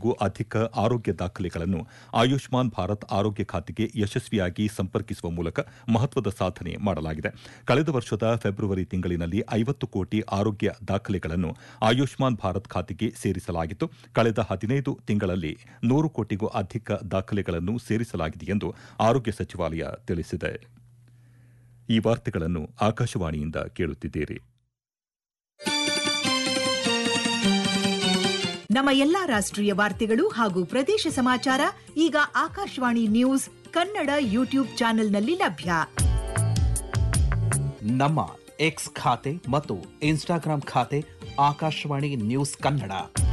ಕೋಟಿಗೂ ಅಧಿಕ ಆರೋಗ್ಯ ದಾಖಲೆಗಳನ್ನು ಆಯುಷ್ಮಾನ್ ಭಾರತ್ ಆರೋಗ್ಯ ಖಾತೆಗೆ ಯಶಸ್ವಿಯಾಗಿ ಸಂಪರ್ಕಿಸುವ ಮೂಲಕ ಮಹತ್ವದ ಸಾಧನೆ ಮಾಡಲಾಗಿದೆ ಕಳೆದ ವರ್ಷದ ಫೆಬ್ರವರಿ ತಿಂಗಳಿನಲ್ಲಿ ಐವತ್ತು ಕೋಟಿ ಆರೋಗ್ಯ ದಾಖಲೆಗಳನ್ನು ಆಯುಷ್ಮಾನ್ ಭಾರತ್ ಖಾತೆಗೆ ಸೇರಿಸಲಾಗಿತ್ತು ಕಳೆದ ಹದಿನೈದು ತಿಂಗಳಲ್ಲಿ ನೂರು ಕೋಟಿಗೂ ಅಧಿಕ ದಾಖಲೆಗಳನ್ನು ಸೇರಿಸಲಾಗಿದೆ ಎಂದು ಆರೋಗ್ಯ ಸಚಿವಾಲಯ ತಿಳಿಸಿದೆ ಈ ವಾರ್ತೆಗಳನ್ನು ಆಕಾಶವಾಣಿಯಿಂದ ಕೇಳುತ್ತಿದ್ದೀರಿ ನಮ್ಮ ಎಲ್ಲಾ ರಾಷ್ಟ್ರೀಯ ವಾರ್ತೆಗಳು ಹಾಗೂ ಪ್ರದೇಶ ಸಮಾಚಾರ ಈಗ ಆಕಾಶವಾಣಿ ನ್ಯೂಸ್ ಕನ್ನಡ ಯೂಟ್ಯೂಬ್ ಚಾನೆಲ್ನಲ್ಲಿ ಲಭ್ಯ ನಮ್ಮ ಎಕ್ಸ್ ಖಾತೆ ಮತ್ತು ಇನ್ಸ್ಟಾಗ್ರಾಂ ಖಾತೆ ಆಕಾಶವಾಣಿ ನ್ಯೂಸ್ ಕನ್ನಡ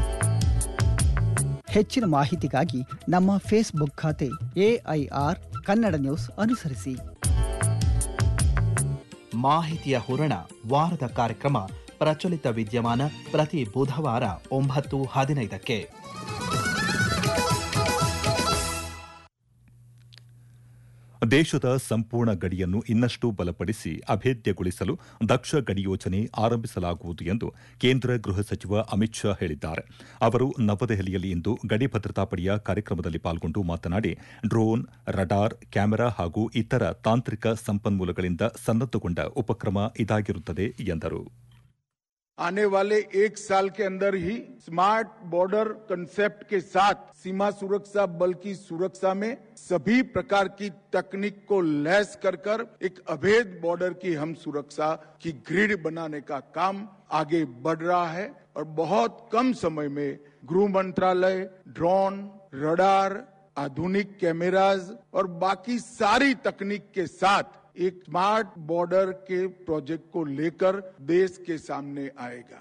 ಹೆಚ್ಚಿನ ಮಾಹಿತಿಗಾಗಿ ನಮ್ಮ ಫೇಸ್ಬುಕ್ ಖಾತೆ ಎಐಆರ್ ಕನ್ನಡ ನ್ಯೂಸ್ ಅನುಸರಿಸಿ ಮಾಹಿತಿಯ ಹೂರಣ ವಾರದ ಕಾರ್ಯಕ್ರಮ ಪ್ರಚಲಿತ ವಿದ್ಯಮಾನ ಪ್ರತಿ ಬುಧವಾರ ಒಂಬತ್ತು ಹದಿನೈದಕ್ಕೆ ದೇಶದ ಸಂಪೂರ್ಣ ಗಡಿಯನ್ನು ಇನ್ನಷ್ಟು ಬಲಪಡಿಸಿ ಅಭೇದ್ಯಗೊಳಿಸಲು ದಕ್ಷ ಗಡಿ ಯೋಜನೆ ಆರಂಭಿಸಲಾಗುವುದು ಎಂದು ಕೇಂದ್ರ ಗೃಹ ಸಚಿವ ಅಮಿತ್ ಶಾ ಹೇಳಿದ್ದಾರೆ ಅವರು ನವದೆಹಲಿಯಲ್ಲಿ ಇಂದು ಗಡಿ ಭದ್ರತಾ ಪಡೆಯ ಕಾರ್ಯಕ್ರಮದಲ್ಲಿ ಪಾಲ್ಗೊಂಡು ಮಾತನಾಡಿ ಡ್ರೋನ್ ರಡಾರ್ ಕ್ಯಾಮೆರಾ ಹಾಗೂ ಇತರ ತಾಂತ್ರಿಕ ಸಂಪನ್ಮೂಲಗಳಿಂದ ಸನ್ನದ್ದಗೊಂಡ ಉಪಕ್ರಮ ಇದಾಗಿರುತ್ತದೆ ಎಂದರು आने वाले एक साल के अंदर ही स्मार्ट बॉर्डर कंसेप्ट के साथ सीमा सुरक्षा बल की सुरक्षा में सभी प्रकार की तकनीक को लैस कर कर एक अभेद बॉर्डर की हम सुरक्षा की ग्रिड बनाने का काम आगे बढ़ रहा है और बहुत कम समय में गृह मंत्रालय ड्रोन रडार आधुनिक कैमराज और बाकी सारी तकनीक के साथ एक स्मार्ट बॉर्डर के प्रोजेक्ट को लेकर देश के सामने आएगा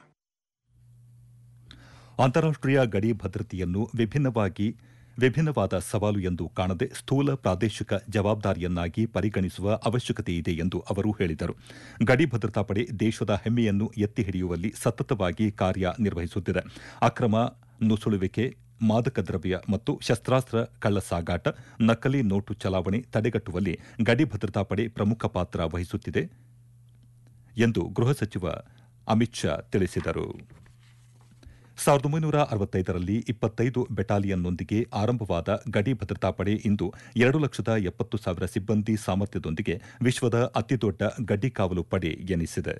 ಅಂತಾರಾಷ್ಟೀಯ ಗಡಿ ಭದ್ರತೆಯನ್ನು ವಿಭಿನ್ನವಾಗಿ ವಿಭಿನ್ನವಾದ ಸವಾಲು ಎಂದು ಕಾಣದೆ ಸ್ಥೂಲ ಪ್ರಾದೇಶಿಕ ಜವಾಬ್ದಾರಿಯನ್ನಾಗಿ ಪರಿಗಣಿಸುವ ಅವಶ್ಯಕತೆ ಇದೆ ಎಂದು ಅವರು ಹೇಳಿದರು ಗಡಿ ಭದ್ರತಾ ಪಡೆ ದೇಶದ ಹೆಮ್ಮೆಯನ್ನು ಎತ್ತಿ ಹಿಡಿಯುವಲ್ಲಿ ಸತತವಾಗಿ ಕಾರ್ಯನಿರ್ವಹಿಸುತ್ತಿದೆ ಅಕ್ರಮ ನುಸುಳುವಿಕೆ ಮಾದಕ ದ್ರವ್ಯ ಮತ್ತು ಶಸ್ತ್ರಾಸ್ತ್ರ ಕಳ್ಳಸಾಗಾಟ ನಕಲಿ ನೋಟು ಚಲಾವಣೆ ತಡೆಗಟ್ಟುವಲ್ಲಿ ಗಡಿ ಭದ್ರತಾ ಪಡೆ ಪ್ರಮುಖ ಪಾತ್ರ ವಹಿಸುತ್ತಿದೆ ಎಂದು ಗೃಹ ಸಚಿವ ಅಮಿತ್ ಶಾ ತಿಳಿಸಿದರು ಸಾವಿರದ ಒಂಬೈನೂರ ಅರವತ್ತೈದರಲ್ಲಿ ಇಪ್ಪತ್ತೈದು ಬೆಟಾಲಿಯನ್ನೊಂದಿಗೆ ಆರಂಭವಾದ ಗಡಿ ಭದ್ರತಾ ಪಡೆ ಇಂದು ಎರಡು ಲಕ್ಷದ ಎಪ್ಪತ್ತು ಸಾವಿರ ಸಿಬ್ಬಂದಿ ಸಾಮರ್ಥ್ಯದೊಂದಿಗೆ ವಿಶ್ವದ ಅತಿದೊಡ್ಡ ಗಡಿ ಕಾವಲು ಪಡೆ ಎನಿಸಿದೆ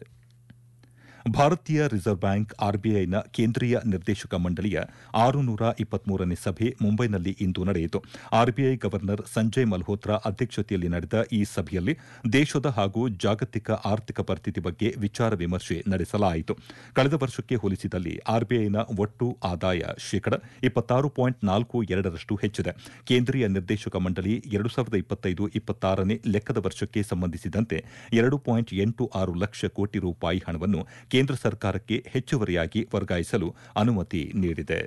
ಭಾರತೀಯ ರಿಸರ್ವ್ ಬ್ಯಾಂಕ್ ಆರ್ಬಿಐನ ಕೇಂದ್ರೀಯ ನಿರ್ದೇಶಕ ಮಂಡಳಿಯ ಆರುನೂರ ಇಪ್ಪತ್ಮೂರನೇ ಸಭೆ ಮುಂಬೈನಲ್ಲಿ ಇಂದು ನಡೆಯಿತು ಆರ್ಬಿಐ ಗವರ್ನರ್ ಸಂಜಯ್ ಮಲ್ಹೋತ್ರಾ ಅಧ್ಯಕ್ಷತೆಯಲ್ಲಿ ನಡೆದ ಈ ಸಭೆಯಲ್ಲಿ ದೇಶದ ಹಾಗೂ ಜಾಗತಿಕ ಆರ್ಥಿಕ ಪರಿಸ್ಥಿತಿ ಬಗ್ಗೆ ವಿಚಾರ ವಿಮರ್ಶೆ ನಡೆಸಲಾಯಿತು ಕಳೆದ ವರ್ಷಕ್ಕೆ ಹೋಲಿಸಿದಲ್ಲಿ ಆರ್ಬಿಐನ ಒಟ್ಟು ಆದಾಯ ಶೇಕಡ ಇಪ್ಪತ್ತಾರು ಪಾಯಿಂಟ್ ನಾಲ್ಕು ಎರಡರಷ್ಟು ಹೆಚ್ಚಿದೆ ಕೇಂದ್ರೀಯ ನಿರ್ದೇಶಕ ಮಂಡಳಿ ಎರಡು ಸಾವಿರದ ಇಪ್ಪತ್ತೈದು ಇಪ್ಪತ್ತಾರನೇ ಲೆಕ್ಕದ ವರ್ಷಕ್ಕೆ ಸಂಬಂಧಿಸಿದಂತೆ ಎರಡು ಪಾಯಿಂಟ್ ಎಂಟು ಆರು ಲಕ್ಷ ಕೋಟಿ ರೂಪಾಯಿ ಹಣವನ್ನು ಕೇಂದ್ರ ಸರ್ಕಾರಕ್ಕೆ ಹೆಚ್ಚುವರಿಯಾಗಿ ವರ್ಗಾಯಿಸಲು ಅನುಮತಿ ನೀಡಿದೆ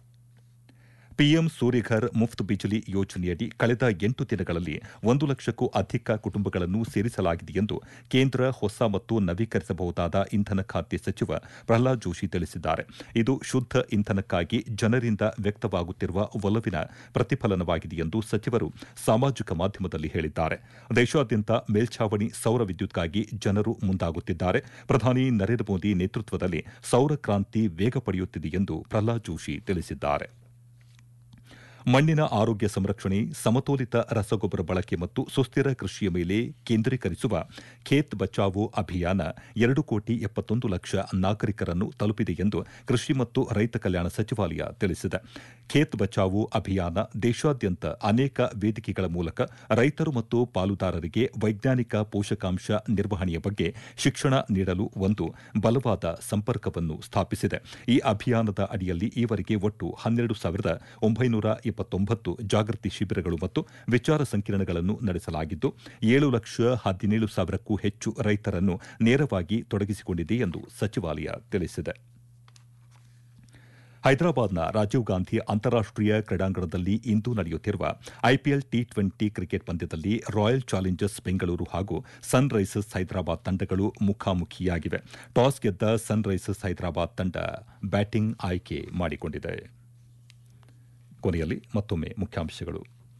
ಪಿಎಂ ಸೂರ್ಯಘರ್ ಮುಫ್ತ್ ಬಿಜಲಿ ಯೋಜನೆಯಡಿ ಕಳೆದ ಎಂಟು ದಿನಗಳಲ್ಲಿ ಒಂದು ಲಕ್ಷಕ್ಕೂ ಅಧಿಕ ಕುಟುಂಬಗಳನ್ನು ಸೇರಿಸಲಾಗಿದೆ ಎಂದು ಕೇಂದ್ರ ಹೊಸ ಮತ್ತು ನವೀಕರಿಸಬಹುದಾದ ಇಂಧನ ಖಾತೆ ಸಚಿವ ಪ್ರಹ್ಲಾದ್ ಜೋಶಿ ತಿಳಿಸಿದ್ದಾರೆ ಇದು ಶುದ್ದ ಇಂಧನಕ್ಕಾಗಿ ಜನರಿಂದ ವ್ಯಕ್ತವಾಗುತ್ತಿರುವ ಒಲವಿನ ಪ್ರತಿಫಲನವಾಗಿದೆ ಎಂದು ಸಚಿವರು ಸಾಮಾಜಿಕ ಮಾಧ್ಯಮದಲ್ಲಿ ಹೇಳಿದ್ದಾರೆ ದೇಶಾದ್ಯಂತ ಮೇಲ್ಛಾವಣಿ ಸೌರ ವಿದ್ಯುತ್ಗಾಗಿ ಜನರು ಮುಂದಾಗುತ್ತಿದ್ದಾರೆ ಪ್ರಧಾನಿ ನರೇಂದ್ರ ಮೋದಿ ನೇತೃತ್ವದಲ್ಲಿ ಸೌರ ಕ್ರಾಂತಿ ವೇಗ ಪಡೆಯುತ್ತಿದೆ ಎಂದು ಪ್ರಹ್ಲಾದ್ ಜೋಶಿ ತಿಳಿಸಿದ್ದಾರೆ ಮಣ್ಣಿನ ಆರೋಗ್ಯ ಸಂರಕ್ಷಣೆ ಸಮತೋಲಿತ ರಸಗೊಬ್ಬರ ಬಳಕೆ ಮತ್ತು ಸುಸ್ಥಿರ ಕೃಷಿಯ ಮೇಲೆ ಕೇಂದ್ರೀಕರಿಸುವ ಖೇತ್ ಬಚಾವೋ ಅಭಿಯಾನ ಎರಡು ಕೋಟಿ ಎಪ್ಪತ್ತೊಂದು ಲಕ್ಷ ನಾಗರಿಕರನ್ನು ತಲುಪಿದೆ ಎಂದು ಕೃಷಿ ಮತ್ತು ರೈತ ಕಲ್ಯಾಣ ಸಚಿವಾಲಯ ತಿಳಿಸಿದೆ ಖೇತ್ ಬಚಾವೋ ಅಭಿಯಾನ ದೇಶಾದ್ಯಂತ ಅನೇಕ ವೇದಿಕೆಗಳ ಮೂಲಕ ರೈತರು ಮತ್ತು ಪಾಲುದಾರರಿಗೆ ವೈಜ್ಞಾನಿಕ ಪೋಷಕಾಂಶ ನಿರ್ವಹಣೆಯ ಬಗ್ಗೆ ಶಿಕ್ಷಣ ನೀಡಲು ಒಂದು ಬಲವಾದ ಸಂಪರ್ಕವನ್ನು ಸ್ಥಾಪಿಸಿದೆ ಈ ಅಭಿಯಾನದ ಅಡಿಯಲ್ಲಿ ಈವರೆಗೆ ಒಟ್ಟು ಹನ್ನೆರಡು ಸಾವಿರದ ಒಂಬೈನೂರ ಇಪ್ಪತ್ತೊಂಬತ್ತು ಜಾಗೃತಿ ಶಿಬಿರಗಳು ಮತ್ತು ವಿಚಾರ ಸಂಕಿರಣಗಳನ್ನು ನಡೆಸಲಾಗಿದ್ದು ಏಳು ಲಕ್ಷ ಹದಿನೇಳು ಸಾವಿರಕ್ಕೂ ಹೆಚ್ಚು ರೈತರನ್ನು ನೇರವಾಗಿ ತೊಡಗಿಸಿಕೊಂಡಿದೆ ಎಂದು ಸಚಿವಾಲಯ ತಿಳಿಸಿದೆ ಹೈದರಾಬಾದ್ನ ರಾಜೀವ್ ಗಾಂಧಿ ಅಂತಾರಾಷ್ಟೀಯ ಕ್ರೀಡಾಂಗಣದಲ್ಲಿ ಇಂದು ನಡೆಯುತ್ತಿರುವ ಐಪಿಎಲ್ ಟಿ ಟ್ವೆಂಟಿ ಕ್ರಿಕೆಟ್ ಪಂದ್ಯದಲ್ಲಿ ರಾಯಲ್ ಚಾಲೆಂಜರ್ಸ್ ಬೆಂಗಳೂರು ಹಾಗೂ ಸನ್ ರೈಸರ್ಸ್ ಹೈದರಾಬಾದ್ ತಂಡಗಳು ಮುಖಾಮುಖಿಯಾಗಿವೆ ಟಾಸ್ ಗೆದ್ದ ಸನ್ ರೈಸರ್ಸ್ ಹೈದರಾಬಾದ್ ತಂಡ ಬ್ಯಾಟಿಂಗ್ ಆಯ್ಕೆ ಮಾಡಿಕೊಂಡಿದೆ ಕೊನೆಯಲ್ಲಿ ಮತ್ತೊಮ್ಮೆ ಮುಖ್ಯಾಂಶಗಳು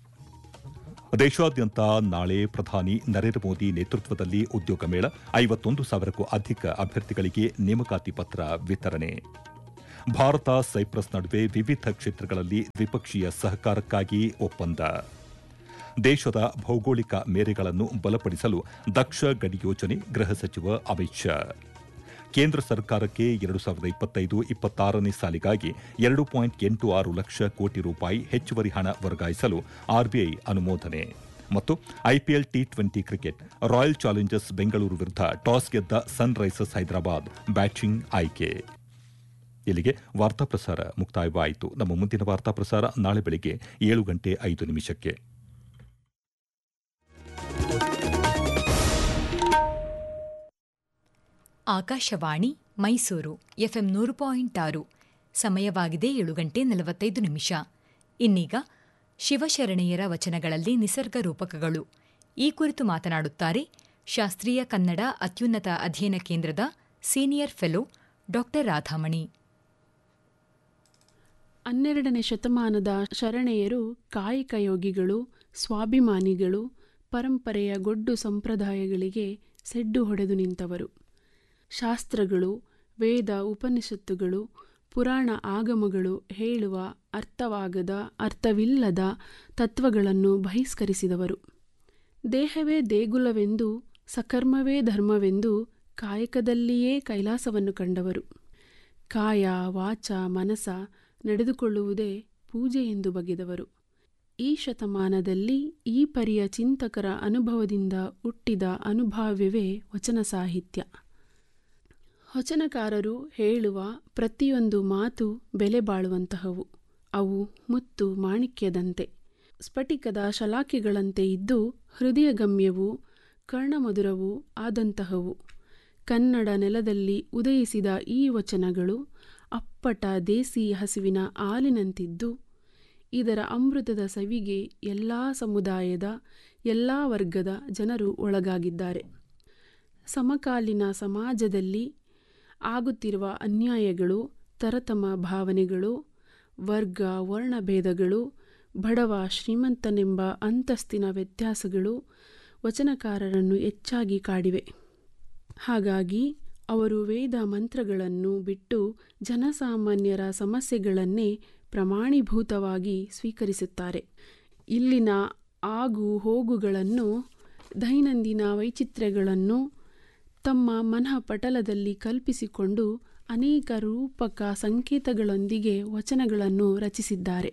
ದೇಶಾದ್ಯಂತ ನಾಳೆ ಪ್ರಧಾನಿ ನರೇಂದ್ರ ಮೋದಿ ನೇತೃತ್ವದಲ್ಲಿ ಉದ್ಯೋಗ ಮೇಳ ಐವತ್ತೊಂದು ಸಾವಿರಕ್ಕೂ ಅಧಿಕ ಅಭ್ಯರ್ಥಿಗಳಿಗೆ ನೇಮಕಾತಿ ಪತ್ರ ವಿತರಣೆ ಭಾರತ ಸೈಪ್ರಸ್ ನಡುವೆ ವಿವಿಧ ಕ್ಷೇತ್ರಗಳಲ್ಲಿ ದ್ವಿಪಕ್ಷೀಯ ಸಹಕಾರಕ್ಕಾಗಿ ಒಪ್ಪಂದ ದೇಶದ ಭೌಗೋಳಿಕ ಮೇರೆಗಳನ್ನು ಬಲಪಡಿಸಲು ದಕ್ಷ ಗಡಿ ಯೋಜನೆ ಗೃಹ ಸಚಿವ ಅಮಿತ್ ಶಾ ಕೇಂದ್ರ ಸರ್ಕಾರಕ್ಕೆ ಎರಡು ಸಾವಿರದ ಇಪ್ಪತ್ತೈದು ಇಪ್ಪತ್ತಾರನೇ ಸಾಲಿಗಾಗಿ ಎರಡು ಪಾಯಿಂಟ್ ಎಂಟು ಆರು ಲಕ್ಷ ಕೋಟಿ ರೂಪಾಯಿ ಹೆಚ್ಚುವರಿ ಹಣ ವರ್ಗಾಯಿಸಲು ಆರ್ಬಿಐ ಅನುಮೋದನೆ ಮತ್ತು IPL T twenty cricket Royal Challengers Bengaluru ವಿರುದ್ಧ ಟಾಸ್ ಗೆದ್ದ ಸನ್ ರೈಸರ್ಸ್ ಹೈದರಾಬಾದ್ ಬ್ಯಾಟಿಂಗ್ ಆಯ್ಕೆ ಇಲ್ಲಿಗೆ ವಾರ್ತಾ ಪ್ರಸಾರ ಮುಕ್ತಾಯವಾಯಿತು ನಮ್ಮ ಮುಂದಿನ ವಾರ್ತಾ ಪ್ರಸಾರ ನಾಳೆ ಬೆಳಿಗ್ಗೆ ಏಳು ಗಂಟೆ ಐದು ನಿಮಿಷಕ್ಕೆ ಆಕಾಶವಾಣಿ ಮೈಸೂರು ಎಫ್ಎಂ ನೂರು ಪಾಯಿಂಟ್ ಆರು ಸಮಯವಾಗಿದೆ ಏಳು ಗಂಟೆ ನಲವತ್ತೈದು ನಿಮಿಷ ಇನ್ನೀಗ ಶಿವಶರಣೆಯರ ವಚನಗಳಲ್ಲಿ ನಿಸರ್ಗ ರೂಪಕಗಳು ಈ ಕುರಿತು ಮಾತನಾಡುತ್ತಾರೆ ಶಾಸ್ತ್ರೀಯ ಕನ್ನಡ ಅತ್ಯುನ್ನತ ಅಧ್ಯಯನ ಕೇಂದ್ರದ ಸೀನಿಯರ್ ಫೆಲೋ ಡಾಕ್ಟರ್ ರಾಧಾಮಣಿ ಹನ್ನೆರಡನೇ ಶತಮಾನದ ಶರಣೆಯರು ಕಾಯಿಕ ಯೋಗಿಗಳು ಸ್ವಾಭಿಮಾನಿಗಳು ಪರಂಪರೆಯ ಗೊಡ್ಡು ಸಂಪ್ರದಾಯಗಳಿಗೆ ಸೆಡ್ಡು ಹೊಡೆದು ನಿಂತವರು ಶಾಸ್ತ್ರಗಳು ವೇದ ಉಪನಿಷತ್ತುಗಳು ಪುರಾಣ ಆಗಮಗಳು ಹೇಳುವ ಅರ್ಥವಾಗದ ಅರ್ಥವಿಲ್ಲದ ತತ್ವಗಳನ್ನು ಬಹಿಷ್ಕರಿಸಿದವರು ದೇಹವೇ ದೇಗುಲವೆಂದು ಸಕರ್ಮವೇ ಧರ್ಮವೆಂದು ಕಾಯಕದಲ್ಲಿಯೇ ಕೈಲಾಸವನ್ನು ಕಂಡವರು ಕಾಯ ವಾಚ ಮನಸ ನಡೆದುಕೊಳ್ಳುವುದೇ ಪೂಜೆ ಎಂದು ಬಗೆದವರು ಈ ಶತಮಾನದಲ್ಲಿ ಈ ಪರಿಯ ಚಿಂತಕರ ಅನುಭವದಿಂದ ಹುಟ್ಟಿದ ಅನುಭಾವ್ಯವೇ ವಚನ ಸಾಹಿತ್ಯ ವಚನಕಾರರು ಹೇಳುವ ಪ್ರತಿಯೊಂದು ಮಾತು ಬೆಲೆ ಬಾಳುವಂತಹವು ಅವು ಮುತ್ತು ಮಾಣಿಕ್ಯದಂತೆ ಸ್ಫಟಿಕದ ಶಲಾಕೆಗಳಂತೆ ಇದ್ದು ಹೃದಯಗಮ್ಯವೂ ಕರ್ಣಮಧುರವೂ ಆದಂತಹವು ಕನ್ನಡ ನೆಲದಲ್ಲಿ ಉದಯಿಸಿದ ಈ ವಚನಗಳು ಅಪ್ಪಟ ದೇಸಿ ಹಸುವಿನ ಹಾಲಿನಂತಿದ್ದು ಇದರ ಅಮೃತದ ಸವಿಗೆ ಎಲ್ಲ ಸಮುದಾಯದ ಎಲ್ಲ ವರ್ಗದ ಜನರು ಒಳಗಾಗಿದ್ದಾರೆ ಸಮಕಾಲೀನ ಸಮಾಜದಲ್ಲಿ ಆಗುತ್ತಿರುವ ಅನ್ಯಾಯಗಳು ತರತಮ ಭಾವನೆಗಳು ವರ್ಗ ವರ್ಣಭೇದಗಳು ಬಡವ ಶ್ರೀಮಂತನೆಂಬ ಅಂತಸ್ತಿನ ವ್ಯತ್ಯಾಸಗಳು ವಚನಕಾರರನ್ನು ಹೆಚ್ಚಾಗಿ ಕಾಡಿವೆ ಹಾಗಾಗಿ ಅವರು ವೇದ ಮಂತ್ರಗಳನ್ನು ಬಿಟ್ಟು ಜನಸಾಮಾನ್ಯರ ಸಮಸ್ಯೆಗಳನ್ನೇ ಪ್ರಮಾಣೀಭೂತವಾಗಿ ಸ್ವೀಕರಿಸುತ್ತಾರೆ ಇಲ್ಲಿನ ಆಗು ಹೋಗುಗಳನ್ನು ದೈನಂದಿನ ವೈಚಿತ್ರ್ಯಗಳನ್ನು ತಮ್ಮ ಮನಃಪಟಲದಲ್ಲಿ ಕಲ್ಪಿಸಿಕೊಂಡು ಅನೇಕ ರೂಪಕ ಸಂಕೇತಗಳೊಂದಿಗೆ ವಚನಗಳನ್ನು ರಚಿಸಿದ್ದಾರೆ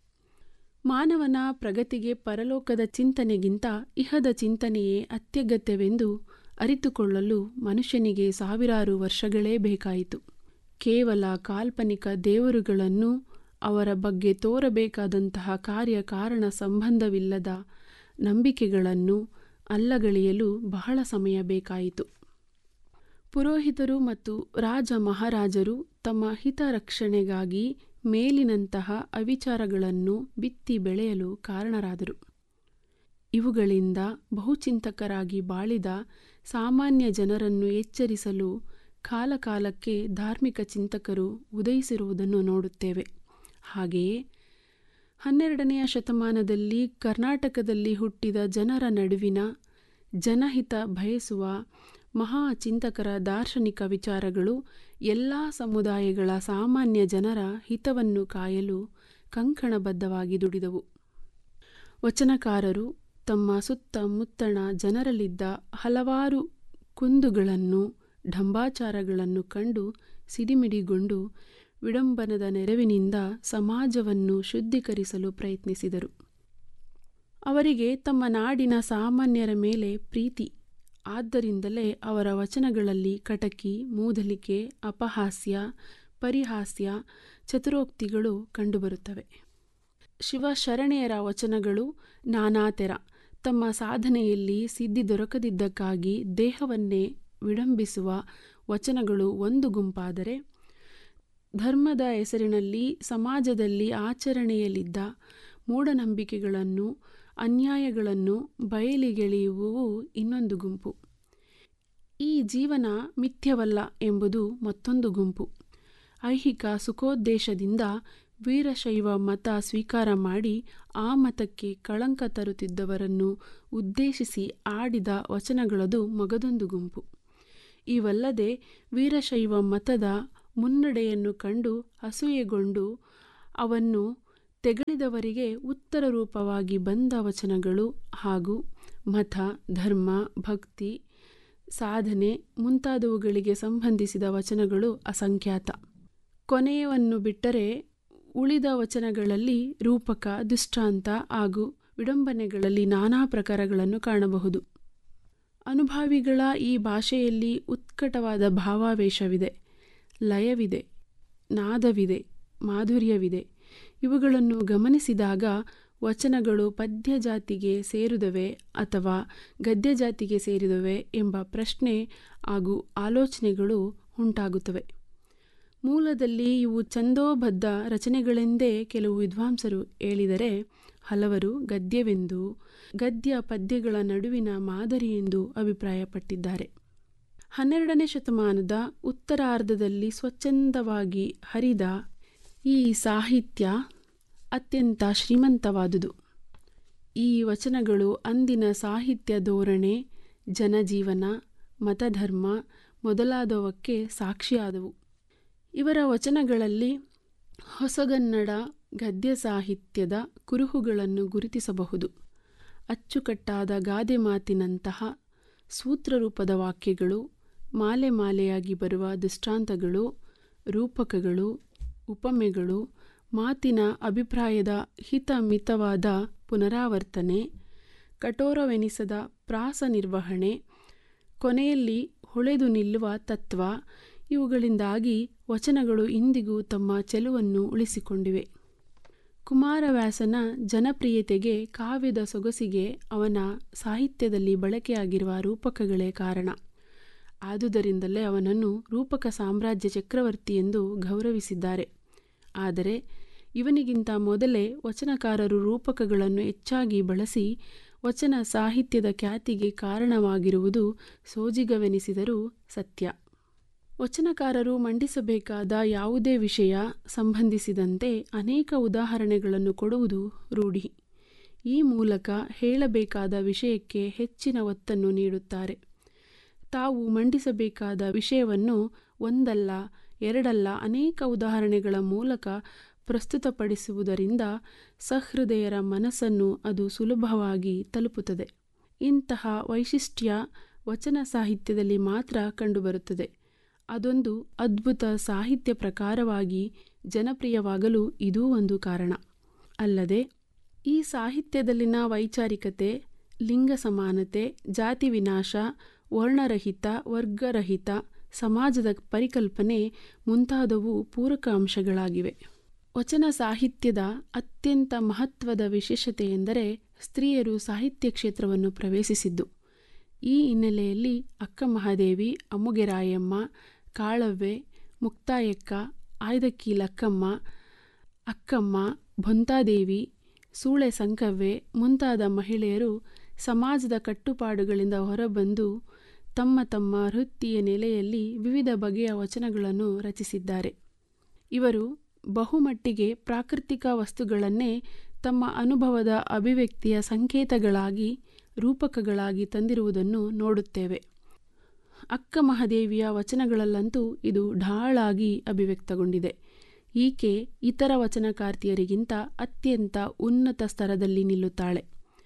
ಮಾನವನ ಪ್ರಗತಿಗೆ ಪರಲೋಕದ ಚಿಂತನೆಗಿಂತ ಇಹದ ಚಿಂತನೆಯೇ ಅತ್ಯಗತ್ಯವೆಂದು ಅರಿತುಕೊಳ್ಳಲು ಮನುಷ್ಯನಿಗೆ ಸಾವಿರಾರು ವರ್ಷಗಳೇ ಬೇಕಾಯಿತು ಕೇವಲ ಕಾಲ್ಪನಿಕ ದೇವರುಗಳನ್ನು ಅವರ ಬಗ್ಗೆ ತೋರಬೇಕಾದಂತಹ ಕಾರ್ಯ ಕಾರಣ ಸಂಬಂಧವಿಲ್ಲದ ನಂಬಿಕೆಗಳನ್ನು ಅಲ್ಲಗಳೆಯಲು ಬಹಳ ಸಮಯ ಬೇಕಾಯಿತು ಪುರೋಹಿತರು ಮತ್ತು ರಾಜ ಮಹಾರಾಜರು ತಮ್ಮ ಹಿತರಕ್ಷಣೆಗಾಗಿ ಮೇಲಿನಂತಹ ಅವಿಚಾರಗಳನ್ನು ಬಿತ್ತಿ ಬೆಳೆಯಲು ಕಾರಣರಾದರು ಇವುಗಳಿಂದ ಬಹುಚಿಂತಕರಾಗಿ ಬಾಳಿದ ಸಾಮಾನ್ಯ ಜನರನ್ನು ಎಚ್ಚರಿಸಲು ಕಾಲಕಾಲಕ್ಕೆ ಧಾರ್ಮಿಕ ಚಿಂತಕರು ಉದಯಿಸಿರುವುದನ್ನು ನೋಡುತ್ತೇವೆ ಹಾಗೆಯೇ ಹನ್ನೆರಡನೆಯ ಶತಮಾನದಲ್ಲಿ ಕರ್ನಾಟಕದಲ್ಲಿ ಹುಟ್ಟಿದ ಜನರ ನಡುವಿನ ಜನಹಿತ ಬಯಸುವ ಮಹಾ ಚಿಂತಕರ ದಾರ್ಶನಿಕ ವಿಚಾರಗಳು ಎಲ್ಲ ಸಮುದಾಯಗಳ ಸಾಮಾನ್ಯ ಜನರ ಹಿತವನ್ನು ಕಾಯಲು ಕಂಕಣಬದ್ಧವಾಗಿ ದುಡಿದವು ವಚನಕಾರರು ತಮ್ಮ ಸುತ್ತಮುತ್ತಣ ಜನರಲ್ಲಿದ್ದ ಹಲವಾರು ಕುಂದುಗಳನ್ನು ಢಂಬಾಚಾರಗಳನ್ನು ಕಂಡು ಸಿಡಿಮಿಡಿಗೊಂಡು ವಿಡಂಬನದ ನೆರವಿನಿಂದ ಸಮಾಜವನ್ನು ಶುದ್ಧೀಕರಿಸಲು ಪ್ರಯತ್ನಿಸಿದರು ಅವರಿಗೆ ತಮ್ಮ ನಾಡಿನ ಸಾಮಾನ್ಯರ ಮೇಲೆ ಪ್ರೀತಿ ಆದ್ದರಿಂದಲೇ ಅವರ ವಚನಗಳಲ್ಲಿ ಕಟಕಿ ಮೂದಲಿಕೆ ಅಪಹಾಸ್ಯ ಪರಿಹಾಸ್ಯ ಚತುರೋಕ್ತಿಗಳು ಕಂಡುಬರುತ್ತವೆ ಶಿವಶರಣೆಯರ ವಚನಗಳು ನಾನಾ ತೆರ ತಮ್ಮ ಸಾಧನೆಯಲ್ಲಿ ಸಿದ್ಧಿ ದೊರಕದಿದ್ದಕ್ಕಾಗಿ ದೇಹವನ್ನೇ ವಿಡಂಬಿಸುವ ವಚನಗಳು ಒಂದು ಗುಂಪಾದರೆ ಧರ್ಮದ ಹೆಸರಿನಲ್ಲಿ ಸಮಾಜದಲ್ಲಿ ಆಚರಣೆಯಲ್ಲಿದ್ದ ಮೂಢನಂಬಿಕೆಗಳನ್ನು ಅನ್ಯಾಯಗಳನ್ನು ಬಯಲಿಗೆಳೆಯುವುವು ಇನ್ನೊಂದು ಗುಂಪು ಈ ಜೀವನ ಮಿಥ್ಯವಲ್ಲ ಎಂಬುದು ಮತ್ತೊಂದು ಗುಂಪು ಐಹಿಕ ಸುಖೋದ್ದೇಶದಿಂದ ವೀರಶೈವ ಮತ ಸ್ವೀಕಾರ ಮಾಡಿ ಆ ಮತಕ್ಕೆ ಕಳಂಕ ತರುತ್ತಿದ್ದವರನ್ನು ಉದ್ದೇಶಿಸಿ ಆಡಿದ ವಚನಗಳದು ಮಗದೊಂದು ಗುಂಪು ಇವಲ್ಲದೆ ವೀರಶೈವ ಮತದ ಮುನ್ನಡೆಯನ್ನು ಕಂಡು ಅಸೂಯೆಗೊಂಡು ಅವನ್ನು ತೆಗಳಿದವರಿಗೆ ಉತ್ತರ ರೂಪವಾಗಿ ಬಂದ ವಚನಗಳು ಹಾಗೂ ಮತ ಧರ್ಮ ಭಕ್ತಿ ಸಾಧನೆ ಮುಂತಾದವುಗಳಿಗೆ ಸಂಬಂಧಿಸಿದ ವಚನಗಳು ಅಸಂಖ್ಯಾತ ಕೊನೆಯವನ್ನು ಬಿಟ್ಟರೆ ಉಳಿದ ವಚನಗಳಲ್ಲಿ ರೂಪಕ ದೃಷ್ಟಾಂತ ಹಾಗೂ ವಿಡಂಬನೆಗಳಲ್ಲಿ ನಾನಾ ಪ್ರಕಾರಗಳನ್ನು ಕಾಣಬಹುದು ಅನುಭಾವಿಗಳ ಈ ಭಾಷೆಯಲ್ಲಿ ಉತ್ಕಟವಾದ ಭಾವಾವೇಶವಿದೆ ಲಯವಿದೆ ನಾದವಿದೆ ಮಾಧುರ್ಯವಿದೆ ಇವುಗಳನ್ನು ಗಮನಿಸಿದಾಗ ವಚನಗಳು ಪದ್ಯ ಜಾತಿಗೆ ಸೇರಿದವೆ ಅಥವಾ ಗದ್ಯ ಜಾತಿಗೆ ಸೇರಿದವೆ ಎಂಬ ಪ್ರಶ್ನೆ ಹಾಗೂ ಆಲೋಚನೆಗಳು ಉಂಟಾಗುತ್ತವೆ ಮೂಲದಲ್ಲಿ ಇವು ಛಂದೋಬದ್ಧ ರಚನೆಗಳೆಂದೇ ಕೆಲವು ವಿದ್ವಾಂಸರು ಹೇಳಿದರೆ ಹಲವರು ಗದ್ಯವೆಂದು ಗದ್ಯ ಪದ್ಯಗಳ ನಡುವಿನ ಮಾದರಿ ಎಂದು ಅಭಿಪ್ರಾಯಪಟ್ಟಿದ್ದಾರೆ ಹನ್ನೆರಡನೇ ಶತಮಾನದ ಉತ್ತರಾರ್ಧದಲ್ಲಿ ಸ್ವಚ್ಛಂದವಾಗಿ ಹರಿದ ಈ ಸಾಹಿತ್ಯ ಅತ್ಯಂತ ಶ್ರೀಮಂತವಾದುದು ಈ ವಚನಗಳು ಅಂದಿನ ಸಾಹಿತ್ಯ ಧೋರಣೆ ಜನಜೀವನ ಮತಧರ್ಮ ಮೊದಲಾದವಕ್ಕೆ ಸಾಕ್ಷಿಯಾದವು ಇವರ ವಚನಗಳಲ್ಲಿ ಹೊಸಗನ್ನಡ ಗದ್ಯ ಸಾಹಿತ್ಯದ ಕುರುಹುಗಳನ್ನು ಗುರುತಿಸಬಹುದು ಅಚ್ಚುಕಟ್ಟಾದ ಗಾದೆ ಮಾತಿನಂತಹ ಸೂತ್ರರೂಪದ ವಾಕ್ಯಗಳು ಮಾಲೆ ಮಾಲೆಯಾಗಿ ಬರುವ ದೃಷ್ಟಾಂತಗಳು ರೂಪಕಗಳು ಉಪಮೆಗಳು ಮಾತಿನ ಅಭಿಪ್ರಾಯದ ಹಿತಮಿತವಾದ ಪುನರಾವರ್ತನೆ ಕಠೋರವೆನಿಸದ ಪ್ರಾಸ ನಿರ್ವಹಣೆ ಕೊನೆಯಲ್ಲಿ ಹೊಳೆದು ನಿಲ್ಲುವ ತತ್ವ ಇವುಗಳಿಂದಾಗಿ ವಚನಗಳು ಇಂದಿಗೂ ತಮ್ಮ ಚೆಲುವನ್ನು ಉಳಿಸಿಕೊಂಡಿವೆ ಕುಮಾರವ್ಯಾಸನ ಜನಪ್ರಿಯತೆಗೆ ಕಾವ್ಯದ ಸೊಗಸಿಗೆ ಅವನ ಸಾಹಿತ್ಯದಲ್ಲಿ ಬಳಕೆಯಾಗಿರುವ ರೂಪಕಗಳೇ ಕಾರಣ ಆದುದರಿಂದಲೇ ಅವನನ್ನು ರೂಪಕ ಸಾಮ್ರಾಜ್ಯ ಚಕ್ರವರ್ತಿ ಎಂದು ಗೌರವಿಸಿದ್ದಾರೆ ಆದರೆ ಇವನಿಗಿಂತ ಮೊದಲೇ ವಚನಕಾರರು ರೂಪಕಗಳನ್ನು ಹೆಚ್ಚಾಗಿ ಬಳಸಿ ವಚನ ಸಾಹಿತ್ಯದ ಖ್ಯಾತಿಗೆ ಕಾರಣವಾಗಿರುವುದು ಸೋಜಿಗವೆನಿಸಿದರೂ ಸತ್ಯ ವಚನಕಾರರು ಮಂಡಿಸಬೇಕಾದ ಯಾವುದೇ ವಿಷಯ ಸಂಬಂಧಿಸಿದಂತೆ ಅನೇಕ ಉದಾಹರಣೆಗಳನ್ನು ಕೊಡುವುದು ರೂಢಿ ಈ ಮೂಲಕ ಹೇಳಬೇಕಾದ ವಿಷಯಕ್ಕೆ ಹೆಚ್ಚಿನ ಒತ್ತನ್ನು ನೀಡುತ್ತಾರೆ ತಾವು ಮಂಡಿಸಬೇಕಾದ ವಿಷಯವನ್ನು ಒಂದಲ್ಲ ಎರಡಲ್ಲ ಅನೇಕ ಉದಾಹರಣೆಗಳ ಮೂಲಕ ಪ್ರಸ್ತುತಪಡಿಸುವುದರಿಂದ ಸಹೃದಯರ ಮನಸ್ಸನ್ನು ಅದು ಸುಲಭವಾಗಿ ತಲುಪುತ್ತದೆ ಇಂತಹ ವೈಶಿಷ್ಟ್ಯ ವಚನ ಸಾಹಿತ್ಯದಲ್ಲಿ ಮಾತ್ರ ಕಂಡುಬರುತ್ತದೆ ಅದೊಂದು ಅದ್ಭುತ ಸಾಹಿತ್ಯ ಪ್ರಕಾರವಾಗಿ ಜನಪ್ರಿಯವಾಗಲು ಇದೂ ಒಂದು ಕಾರಣ ಅಲ್ಲದೆ ಈ ಸಾಹಿತ್ಯದಲ್ಲಿನ ವೈಚಾರಿಕತೆ ಲಿಂಗ ಸಮಾನತೆ ಜಾತಿ ವಿನಾಶ ವರ್ಣರಹಿತ ವರ್ಗರಹಿತ ಸಮಾಜದ ಪರಿಕಲ್ಪನೆ ಮುಂತಾದವು ಪೂರಕ ಅಂಶಗಳಾಗಿವೆ ವಚನ ಸಾಹಿತ್ಯದ ಅತ್ಯಂತ ಮಹತ್ವದ ವಿಶೇಷತೆ ಎಂದರೆ ಸ್ತ್ರೀಯರು ಸಾಹಿತ್ಯ ಕ್ಷೇತ್ರವನ್ನು ಪ್ರವೇಶಿಸಿದ್ದು ಈ ಹಿನ್ನೆಲೆಯಲ್ಲಿ ಅಕ್ಕ ಮಹಾದೇವಿ ಅಮ್ಮುಗೆರಾಯಮ್ಮ ಕಾಳವ್ವೆ ಮುಕ್ತಾಯಕ್ಕ ಆಯ್ದಕ್ಕಿ ಲಕ್ಕಮ್ಮ ಅಕ್ಕಮ್ಮ ಬೊಂತಾದೇವಿ ಸೂಳೆ ಸಂಕವ್ವೆ ಮುಂತಾದ ಮಹಿಳೆಯರು ಸಮಾಜದ ಕಟ್ಟುಪಾಡುಗಳಿಂದ ಹೊರಬಂದು ತಮ್ಮ ತಮ್ಮ ವೃತ್ತಿಯ ನೆಲೆಯಲ್ಲಿ ವಿವಿಧ ಬಗೆಯ ವಚನಗಳನ್ನು ರಚಿಸಿದ್ದಾರೆ ಇವರು ಬಹುಮಟ್ಟಿಗೆ ಪ್ರಾಕೃತಿಕ ವಸ್ತುಗಳನ್ನೇ ತಮ್ಮ ಅನುಭವದ ಅಭಿವ್ಯಕ್ತಿಯ ಸಂಕೇತಗಳಾಗಿ ರೂಪಕಗಳಾಗಿ ತಂದಿರುವುದನ್ನು ನೋಡುತ್ತೇವೆ ಅಕ್ಕ ಮಹಾದೇವಿಯ ವಚನಗಳಲ್ಲಂತೂ ಇದು ಢಾಳಾಗಿ ಅಭಿವ್ಯಕ್ತಗೊಂಡಿದೆ ಈಕೆ ಇತರ ವಚನಕಾರ್ತಿಯರಿಗಿಂತ ಅತ್ಯಂತ ಉನ್ನತ ಸ್ತರದಲ್ಲಿ ನಿಲ್ಲುತ್ತಾಳೆ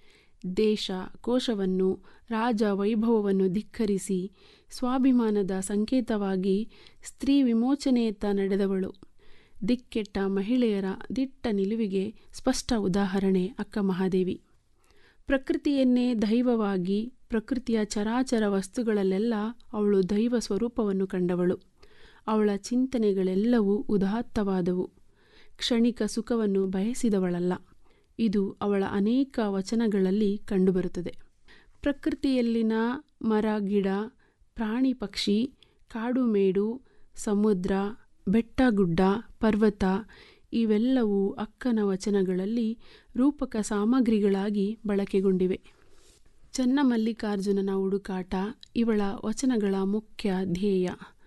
ದೇಶ ಕೋಶವನ್ನು ರಾಜ ವೈಭವವನ್ನು ಧಿಕ್ಕರಿಸಿ ಸ್ವಾಭಿಮಾನದ ಸಂಕೇತವಾಗಿ ಸ್ತ್ರೀ ವಿಮೋಚನೆಯತ್ತ ನಡೆದವಳು ದಿಕ್ಕೆಟ್ಟ ಮಹಿಳೆಯರ ದಿಟ್ಟ ನಿಲುವಿಗೆ ಸ್ಪಷ್ಟ ಉದಾಹರಣೆ ಅಕ್ಕ ಮಹಾದೇವಿ ಪ್ರಕೃತಿಯನ್ನೇ ದೈವವಾಗಿ ಪ್ರಕೃತಿಯ ಚರಾಚರ ವಸ್ತುಗಳಲ್ಲೆಲ್ಲ ಅವಳು ದೈವ ಸ್ವರೂಪವನ್ನು ಕಂಡವಳು ಅವಳ ಚಿಂತನೆಗಳೆಲ್ಲವೂ ಉದಾತ್ತವಾದವು ಕ್ಷಣಿಕ ಸುಖವನ್ನು ಬಯಸಿದವಳಲ್ಲ ಇದು ಅವಳ ಅನೇಕ ವಚನಗಳಲ್ಲಿ ಕಂಡುಬರುತ್ತದೆ ಪ್ರಕೃತಿಯಲ್ಲಿನ ಮರ ಗಿಡ ಪ್ರಾಣಿ ಪಕ್ಷಿ ಕಾಡು ಮೇಡು ಸಮುದ್ರ ಬೆಟ್ಟ ಗುಡ್ಡ ಪರ್ವತ ಇವೆಲ್ಲವೂ ಅಕ್ಕನ ವಚನಗಳಲ್ಲಿ ರೂಪಕ ಸಾಮಗ್ರಿಗಳಾಗಿ ಬಳಕೆಗೊಂಡಿವೆ ಚನ್ನಮಲ್ಲಿಕಾರ್ಜುನನ ಹುಡುಕಾಟ ಇವಳ ವಚನಗಳ ಮುಖ್ಯ ಧ್ಯೇಯ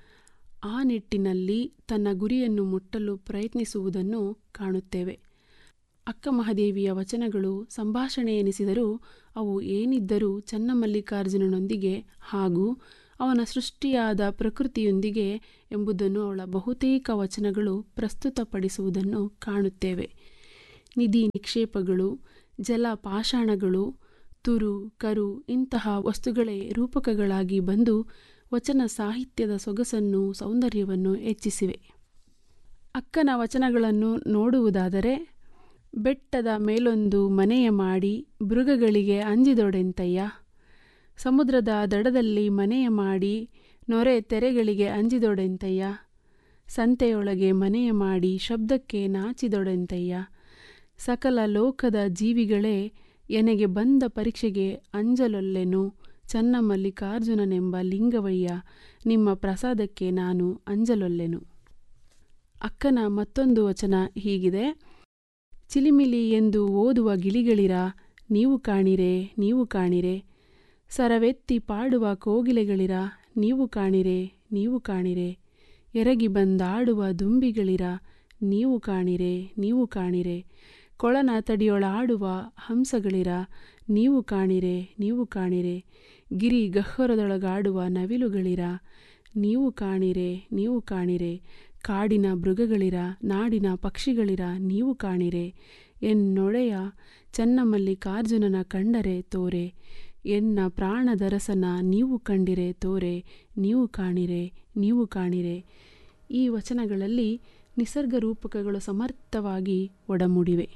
ಆ ನಿಟ್ಟಿನಲ್ಲಿ ತನ್ನ ಗುರಿಯನ್ನು ಮುಟ್ಟಲು ಪ್ರಯತ್ನಿಸುವುದನ್ನು ಕಾಣುತ್ತೇವೆ ಅಕ್ಕ ಮಹಾದೇವಿಯ ವಚನಗಳು ಸಂಭಾಷಣೆ ಎನಿಸಿದರೂ ಅವು ಏನಿದ್ದರೂ ಚನ್ನಮಲ್ಲಿಕಾರ್ಜುನನೊಂದಿಗೆ ಹಾಗೂ ಅವನ ಸೃಷ್ಟಿಯಾದ ಪ್ರಕೃತಿಯೊಂದಿಗೆ ಎಂಬುದನ್ನು ಅವಳ ಬಹುತೇಕ ವಚನಗಳು ಪ್ರಸ್ತುತಪಡಿಸುವುದನ್ನು ಕಾಣುತ್ತೇವೆ ನಿಧಿ ನಿಕ್ಷೇಪಗಳು ಜಲ ಪಾಷಾಣಗಳು ತುರು ಕರು ಇಂತಹ ವಸ್ತುಗಳೇ ರೂಪಕಗಳಾಗಿ ಬಂದು ವಚನ ಸಾಹಿತ್ಯದ ಸೊಗಸನ್ನು ಸೌಂದರ್ಯವನ್ನು ಹೆಚ್ಚಿಸಿವೆ ಅಕ್ಕನ ವಚನಗಳನ್ನು ನೋಡುವುದಾದರೆ ಬೆಟ್ಟದ ಮೇಲೊಂದು ಮನೆಯ ಮಾಡಿ ಮೃಗಗಳಿಗೆ ಅಂಜಿದೊಡೆಂತಯ್ಯ ಸಮುದ್ರದ ದಡದಲ್ಲಿ ಮನೆಯ ಮಾಡಿ ನೊರೆ ತೆರೆಗಳಿಗೆ ಅಂಜಿದೊಡೆಂತಯ್ಯ ಸಂತೆಯೊಳಗೆ ಮನೆಯ ಮಾಡಿ ಶಬ್ದಕ್ಕೆ ನಾಚಿದೊಡೆಂತಯ್ಯ ಸಕಲ ಲೋಕದ ಜೀವಿಗಳೇ ಎನೆಗೆ ಬಂದ ಪರೀಕ್ಷೆಗೆ ಅಂಜಲೊಲ್ಲೆನು ಚನ್ನ ಮಲ್ಲಿಕಾರ್ಜುನನೆಂಬ ಲಿಂಗವಯ್ಯ ನಿಮ್ಮ ಪ್ರಸಾದಕ್ಕೆ ನಾನು ಅಂಜಲೊಲ್ಲೆನು ಅಕ್ಕನ ಮತ್ತೊಂದು ವಚನ ಹೀಗಿದೆ ಚಿಲಿಮಿಲಿ ಎಂದು ಓದುವ ಗಿಳಿಗಳಿರ ನೀವು ಕಾಣಿರೆ ನೀವು ಕಾಣಿರೆ ಸರವೆತ್ತಿ ಪಾಡುವ ಕೋಗಿಲೆಗಳಿರ ನೀವು ಕಾಣಿರೆ ನೀವು ಕಾಣಿರೆ ಎರಗಿ ಬಂದಾಡುವ ದುಂಬಿಗಳಿರ ನೀವು ಕಾಣಿರೆ ನೀವು ಕಾಣಿರೆ ಕೊಳನ ತಡಿಯೊಳಾಡುವ ಹಂಸಗಳಿರ ನೀವು ಕಾಣಿರೆ ನೀವು ಕಾಣಿರೆ ಗಿರಿ ಗಹ್ವರದೊಳಗಾಡುವ ನವಿಲುಗಳಿರ ನೀವು ಕಾಣಿರೆ ನೀವು ಕಾಣಿರೆ ಕಾಡಿನ ಮೃಗಗಳಿರ ನಾಡಿನ ಪಕ್ಷಿಗಳಿರ ನೀವು ಕಾಣಿರೆ ಎನ್ನೊಡೆಯ ಚನ್ನಮಲ್ಲಿಕಾರ್ಜುನನ ಕಂಡರೆ ತೋರೆ ಎನ್ನ ಪ್ರಾಣದರಸನ ನೀವು ಕಂಡಿರೆ ತೋರೆ ನೀವು ಕಾಣಿರೆ ನೀವು ಕಾಣಿರೆ ಈ ವಚನಗಳಲ್ಲಿ ನಿಸರ್ಗ ರೂಪಕಗಳು ಸಮರ್ಥವಾಗಿ ಒಡಮೂಡಿವೆ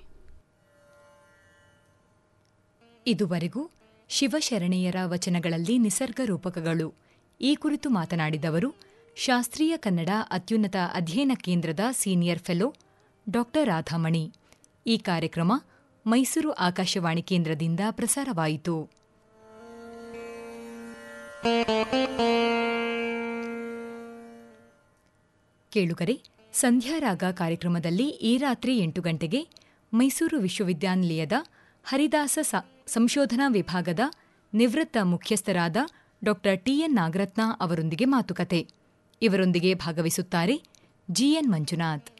ಇದುವರೆಗೂ ಶಿವಶರಣೆಯರ ವಚನಗಳಲ್ಲಿ ನಿಸರ್ಗ ರೂಪಕಗಳು ಈ ಕುರಿತು ಮಾತನಾಡಿದವರು ಶಾಸ್ತ್ರೀಯ ಕನ್ನಡ ಅತ್ಯುನ್ನತ ಅಧ್ಯಯನ ಕೇಂದ್ರದ ಸೀನಿಯರ್ ಫೆಲೋ ಡಾ ರಾಧಾಮಣಿ ಈ ಕಾರ್ಯಕ್ರಮ ಮೈಸೂರು ಆಕಾಶವಾಣಿ ಕೇಂದ್ರದಿಂದ ಪ್ರಸಾರವಾಯಿತು ಕೇಳುಗರೆ ಸಂಧ್ಯಾರಾಗ ಕಾರ್ಯಕ್ರಮದಲ್ಲಿ ಈ ರಾತ್ರಿ ಎಂಟು ಗಂಟೆಗೆ ಮೈಸೂರು ವಿಶ್ವವಿದ್ಯಾನಿಲಯದ ಹರಿದಾಸ ಸ- ಸಂಶೋಧನಾ ವಿಭಾಗದ ನಿವೃತ್ತ ಮುಖ್ಯಸ್ಥರಾದ ಡಾ ಟಿಎನ್ ನಾಗರತ್ನ ಅವರೊಂದಿಗೆ ಮಾತುಕತೆ ಇವರೊಂದಿಗೆ ಭಾಗವಹಿಸುತ್ತಾರೆ ಜಿಎನ್ ಮಂಜುನಾಥ್